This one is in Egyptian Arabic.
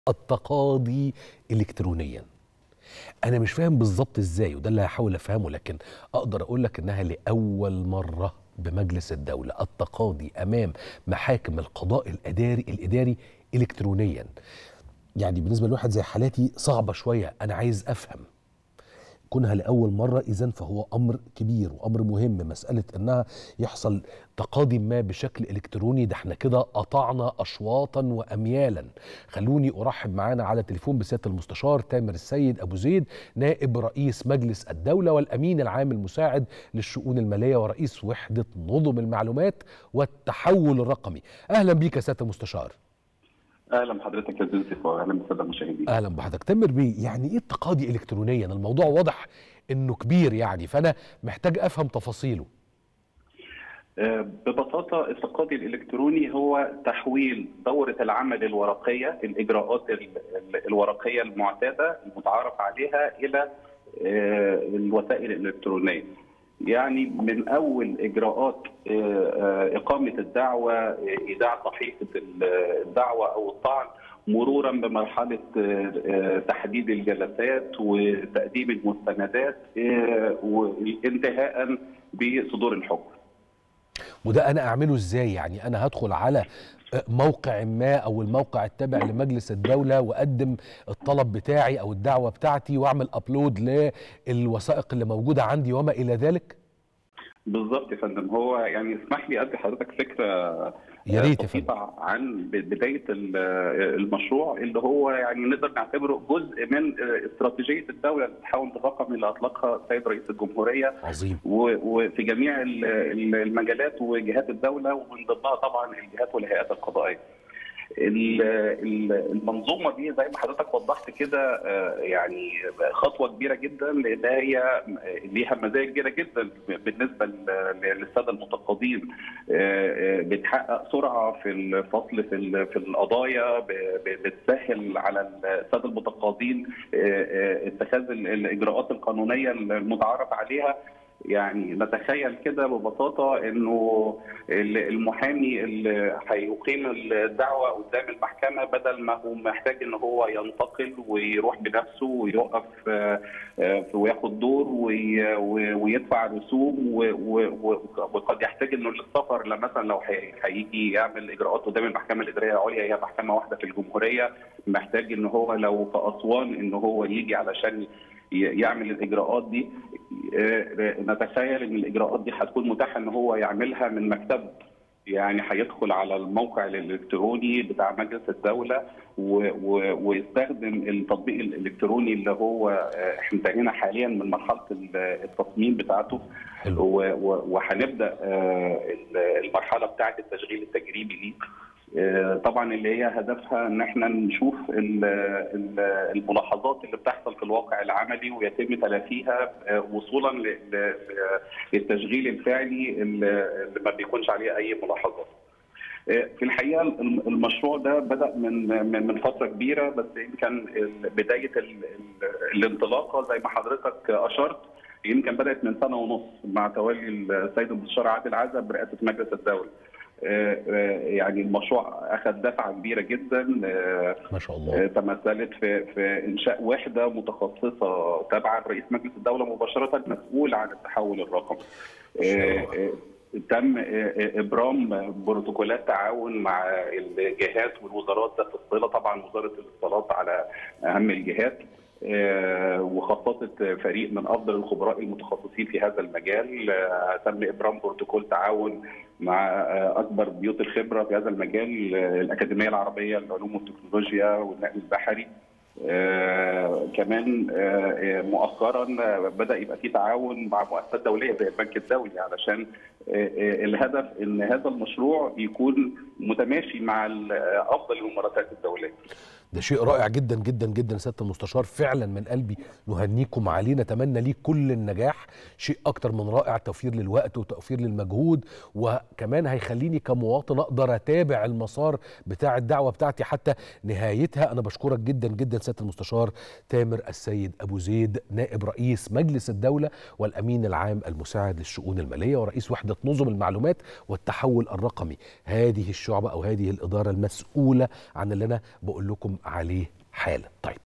التقاضي الكترونيا انا مش فاهم بالظبط ازاي وده اللي هحاول افهمه لكن اقدر اقول لك انها لاول مره بمجلس الدوله التقاضي امام محاكم القضاء الاداري الاداري الكترونيا يعني بالنسبه لواحد زي حالاتي صعبه شويه انا عايز افهم كونها لاول مره اذا فهو امر كبير وامر مهم مساله انها يحصل تقاضي ما بشكل الكتروني ده احنا كده قطعنا اشواطا واميالا خلوني ارحب معانا على التليفون بسياده المستشار تامر السيد ابو زيد نائب رئيس مجلس الدوله والامين العام المساعد للشؤون الماليه ورئيس وحده نظم المعلومات والتحول الرقمي اهلا بيك يا سياده المستشار اهلا بحضرتك يا يوسف واهلا بالساده المشاهدين اهلا بحضرتك تامر بيه يعني ايه التقاضي الكترونيا الموضوع واضح انه كبير يعني فانا محتاج افهم تفاصيله آه، ببساطه التقاضي الالكتروني هو تحويل دوره العمل الورقيه الاجراءات ال- ال- الورقيه المعتاده المتعارف عليها الى آه، الوسائل الالكترونيه يعني من اول اجراءات آه، آه، اقامه الدعوه آه، ايداع صحيفه ال- الدعوه او الطعن مرورا بمرحله آه، آه، تحديد الجلسات وتقديم المستندات آه، وانتهاء بصدور الحكم وده انا اعمله ازاي يعني انا هدخل على موقع ما او الموقع التابع لمجلس الدوله واقدم الطلب بتاعي او الدعوه بتاعتي واعمل ابلود للوثائق اللي موجوده عندي وما الى ذلك بالظبط يا فندم هو يعني اسمح لي ادي حضرتك فكره يا ريت يا بسيطه عن بدايه ال- المشروع اللي هو يعني نقدر نعتبره جزء من استراتيجيه الدوله للتحول الرقمي اللي اطلقها السيد رئيس الجمهوريه عظيم و- وفي جميع ال- ال- المجالات وجهات الدوله ومن ضمنها طبعا الجهات والهيئات القضائيه. ال- ال- المنظومه دي زي ما حضرتك وضحت كده آه، يعني خطوه كبيره جدا لان هي ليها مزايا كبيره جدا بالنسبه ل- للساده المتقاضين آه، آه، بتحقق سرعه في الفصل في ال- في القضايا ب- ب- بتسهل على الساده المتقاضين آه، آه، اتخاذ ال- الاجراءات القانونيه المتعارف عليها يعني نتخيل كده ببساطه انه ال- المحامي اللي هيقيم الدعوه قدام المحكمه بدل ما هو محتاج ان هو ينتقل ويروح بنفسه ويقف آه، آه، وياخد دور وي- و- ويدفع رسوم و- و- و- وقد يحتاج انه للسفر مثلا لو هي- هيجي يعمل اجراءات قدام المحكمه الاداريه العليا هي محكمه واحده في الجمهوريه محتاج ان هو لو في اسوان ان هو يجي علشان ي- يعمل الاجراءات دي آه، نتخيل ان الاجراءات دي هتكون متاحه ان هو يعملها من مكتبه يعني هيدخل على الموقع الالكتروني بتاع مجلس الدوله و- و- ويستخدم التطبيق الالكتروني اللي هو آه، احنا انتهينا حاليا من مرحله ال- التصميم بتاعته حلو و- و- وهنبدا آه، ال- المرحله بتاعه التشغيل التجريبي ليه آه، طبعا اللي هي هدفها ان احنا نشوف ال- ال- الملاحظات اللي بتحصل في الواقع العملي ويتم تلافيها آه، وصولا ل- ل- للتشغيل الفعلي اللي اللي ما بيكونش عليه اي ملاحظات. آه، في الحقيقه الم- المشروع ده بدا من من من فتره كبيره بس يمكن ال- بدايه ال- ال- الانطلاقه زي ما حضرتك اشرت يمكن بدات من سنه ونص مع تولي السيد المستشار عادل عزب برئاسه مجلس الدوله. آه، آه، يعني المشروع اخذ دفعه كبيره جدا آه، ما شاء الله آه، تمثلت في في انشاء وحده متخصصه تابعه لرئيس مجلس الدوله مباشره مسؤول عن التحول الرقمي. آه، آه، تم آه، آه، ابرام بروتوكولات تعاون مع الجهات والوزارات ذات الصله طبعا وزاره الاتصالات على اهم الجهات آه، وخصصت فريق من افضل الخبراء المتخصصين في هذا المجال آه، تم ابرام بروتوكول تعاون مع آه، اكبر بيوت الخبره في هذا المجال آه، الاكاديميه العربيه للعلوم والتكنولوجيا والنقل البحري آه كمان آه آه، مؤخرا آه، بدا يبقى في تعاون مع مؤسسات دوليه زي البنك الدولي علشان آه آه، الهدف ان هذا المشروع يكون متماشي مع ال- آه، افضل الممارسات الدوليه. ده شيء رائع جدا جدا جدا سياده المستشار فعلا من قلبي نهنيكم عليه نتمنى ليه كل النجاح شيء اكتر من رائع توفير للوقت وتوفير للمجهود وكمان هيخليني كمواطن اقدر اتابع المسار بتاع الدعوه بتاعتي حتى نهايتها انا بشكرك جدا جدا سياده المستشار تامر السيد ابو زيد نائب رئيس مجلس الدوله والامين العام المساعد للشؤون الماليه ورئيس وحده نظم المعلومات والتحول الرقمي هذه الشعبه او هذه الاداره المسؤوله عن اللي انا بقول لكم عليه حالا طيب